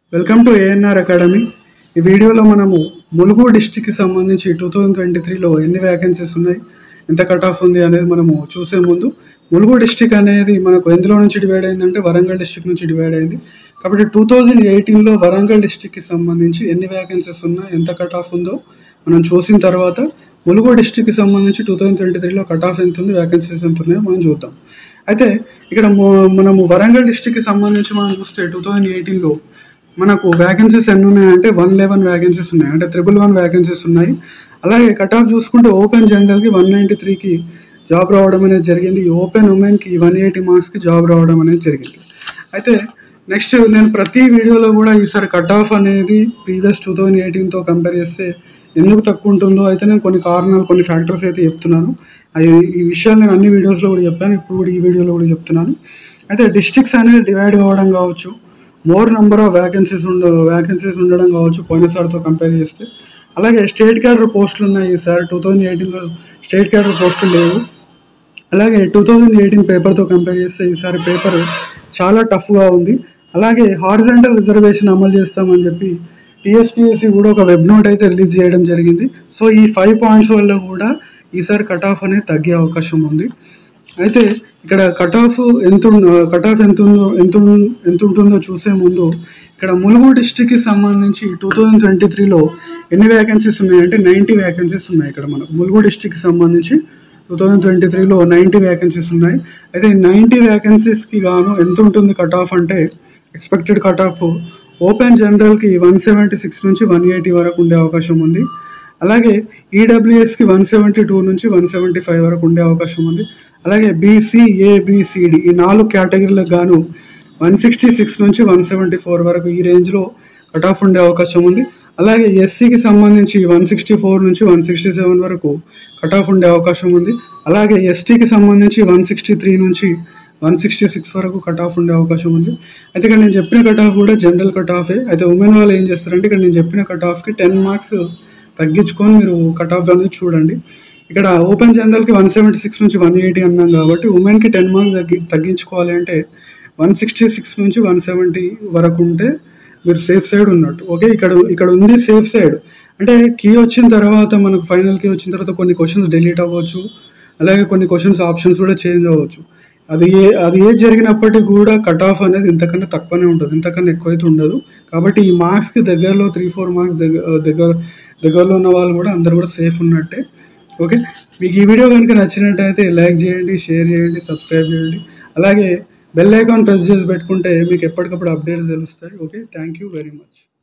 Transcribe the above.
welcome to ANR academy ఈ వీడియోలో మనము ములుగు డిస్టిక్కి సంబంధించి టూ థౌజండ్ ట్వంటీ త్రీలో ఎన్ని వ్యాకెన్సీస్ ఉన్నాయి ఎంత కట్ ఆఫ్ ఉంది అనేది మనము చూసే ముందు ములుగు డిస్టిక్ అనేది మనకు ఎందులో నుంచి డివైడ్ అయిందంటే వరంగల్ డిస్టిక్ నుంచి డివైడ్ అయింది కాబట్టి టూ థౌజండ్ ఎయిటీన్లో వరంగల్ డిస్టిక్కి సంబంధించి ఎన్ని వ్యాకెన్సీస్ ఉన్నాయి ఎంత కట్ ఆఫ్ ఉందో మనం చూసిన తర్వాత ములుగు డిస్టిక్కి సంబంధించి టూ థౌజండ్ ట్వంటీ త్రీలో కట్ ఆఫ్ ఎంత ఉంది వ్యాకెన్సీస్ ఎంత ఉన్నాయో మనం చూద్దాం అయితే ఇక్కడ మొ- మనము వరంగల్ డిస్టిక్కి సంబంధించి మనం చూస్తే టూ థౌజండ్ ఎయిటీన్లో మనకు వ్యాకెన్సీస్ ఎన్ని ఉన్నాయంటే వన్ లెవెన్ వ్యాకెన్సీస్ ఉన్నాయి అంటే త్రిబుల్ వన్ వ్యాకెన్సీస్ ఉన్నాయి అలాగే కట్ ఆఫ్ చూసుకుంటే ఓపెన్ జనరల్కి వన్ నైంటీ త్రీకి జాబ్ రావడం అనేది జరిగింది ఓపెన్ ఉమెన్కి వన్ ఎయిటీ మార్క్స్కి జాబ్ రావడం అనేది జరిగింది అయితే నెక్స్ట్ నేను ప్రతి వీడియోలో కూడా ఈసారి కట్ ఆఫ్ అనేది ప్రీవియస్ టూ థౌజండ్ ఎయిటీన్తో కంపేర్ చేస్తే ఎందుకు తక్కువ ఉంటుందో అయితే నేను కొన్ని కారణాలు కొన్ని ఫ్యాక్టర్స్ అయితే చెప్తున్నాను అవి ఈ విషయాలు నేను అన్ని వీడియోస్లో కూడా చెప్పాను ఇప్పుడు కూడా ఈ వీడియోలో కూడా చెప్తున్నాను అయితే డిస్ట్రిక్ట్స్ అనేది డివైడ్ కావడం కావచ్చు మోర్ నెంబర్ ఆఫ్ వ్యాకెన్సీస్ ఉండ వ్యాకెన్సీస్ ఉండడం కావచ్చు పోయినసారితో కంపేర్ చేస్తే అలాగే స్టేట్ క్యాడర్ పోస్టులు ఉన్నాయి ఈసారి టూ థౌజండ్ ఎయిటీన్లో స్టేట్ క్యాడర్ పోస్టులు లేవు అలాగే టూ థౌజండ్ ఎయిటీన్ పేపర్తో కంపేర్ చేస్తే ఈసారి పేపర్ చాలా టఫ్గా ఉంది అలాగే హారిజంటల్ రిజర్వేషన్ అమలు చేస్తామని చెప్పి టీఎస్పీఎస్సీ కూడా ఒక వెబ్ నోట్ అయితే రిలీజ్ చేయడం జరిగింది సో ఈ ఫైవ్ పాయింట్స్ వల్ల కూడా ఈసారి కట్ ఆఫ్ అనేది తగ్గే అవకాశం ఉంది అయితే ఇక్కడ కట్ ఆఫ్ ఎంత కట్ ఆఫ్ ఎంత ఉందో ఎంత ఉం- ఎంత ఉంటుందో చూసే ముందు ఇక్కడ ములుగు డిస్టిక్కి సంబంధించి టూ థౌజండ్ ట్వంటీ త్రీలో ఎన్ని వ్యాకెన్సీస్ ఉన్నాయంటే నైంటీ వ్యాకెన్సీస్ ఉన్నాయి ఇక్కడ మనకు ములుగు డిస్టిక్కి సంబంధించి టూ థౌజండ్ ట్వంటీ త్రీలో నైంటీ వ్యాకెన్సీస్ ఉన్నాయి అయితే నైంటీ వ్యాకెన్సీస్కి గాను ఎంత ఉంటుంది కట్ ఆఫ్ అంటే ఎక్స్పెక్టెడ్ కట్ ఆఫ్ ఓపెన్ జనరల్కి వన్ సెవెంటీ సిక్స్ నుంచి వన్ ఎయిటీ వరకు ఉండే అవకాశం ఉంది అలాగే ఈడబ్ల్యూఎస్కి వన్ సెవెంటీ టూ నుంచి వన్ సెవెంటీ ఫైవ్ వరకు ఉండే అవకాశం ఉంది అలాగే బీసీ ఏబిసిడి ఈ నాలుగు కేటగిరీలకు గాను వన్ సిక్స్టీ సిక్స్ నుంచి వన్ సెవెంటీ ఫోర్ వరకు ఈ రేంజ్లో కట్ ఆఫ్ ఉండే అవకాశం ఉంది అలాగే ఎస్సీకి సంబంధించి వన్ సిక్స్టీ ఫోర్ నుంచి వన్ సిక్స్టీ సెవెన్ వరకు కట్ ఆఫ్ ఉండే అవకాశం ఉంది అలాగే ఎస్టీకి సంబంధించి వన్ సిక్స్టీ త్రీ నుంచి వన్ సిక్స్టీ సిక్స్ వరకు కట్ ఆఫ్ ఉండే అవకాశం ఉంది అయితే ఇక్కడ నేను చెప్పిన కట్ ఆఫ్ కూడా జనరల్ కట్ ఆఫే అయితే ఉమెన్ వాళ్ళు ఏం చేస్తారంటే ఇక్కడ నేను చెప్పిన కట్ ఆఫ్కి టెన్ మార్క్స్ తగ్గించుకొని మీరు కట్ ఆఫ్ అనేది చూడండి ఇక్కడ ఓపెన్ జనరల్కి వన్ సెవెంటీ సిక్స్ నుంచి వన్ ఎయిటీ అన్నాం కాబట్టి ఉమెన్కి టెన్ మార్క్స్ తగ్గి తగ్గించుకోవాలి అంటే వన్ సిక్స్టీ సిక్స్ నుంచి వన్ సెవెంటీ వరకు ఉంటే మీరు సేఫ్ సైడ్ ఉన్నట్టు ఓకే ఇక్కడ ఇక్కడ ఉంది సేఫ్ సైడ్ అంటే కీ వచ్చిన తర్వాత మనకు ఫైనల్ కీ వచ్చిన తర్వాత కొన్ని క్వశ్చన్స్ డిలీట్ అవ్వచ్చు అలాగే కొన్ని క్వశ్చన్స్ ఆప్షన్స్ కూడా చేంజ్ అవ్వచ్చు అది ఏ అది ఏది జరిగినప్పటికీ కూడా కట్ ఆఫ్ అనేది ఇంతకన్నా తక్కువనే ఉంటుంది ఇంతకన్నా ఎక్కువైతే ఉండదు కాబట్టి ఈ మార్క్స్కి దగ్గరలో త్రీ ఫోర్ మార్క్స్ దగ్గర దగ్గర దగ్గరలో ఉన్న వాళ్ళు కూడా అందరు కూడా సేఫ్ ఉన్నట్టే ఓకే మీకు ఈ వీడియో కనుక నచ్చినట్టయితే లైక్ చేయండి షేర్ చేయండి సబ్స్క్రైబ్ చేయండి అలాగే బెల్ ఐకాన్ ప్రెస్ చేసి పెట్టుకుంటే మీకు ఎప్పటికప్పుడు అప్డేట్స్ తెలుస్తాయి okay thank you very much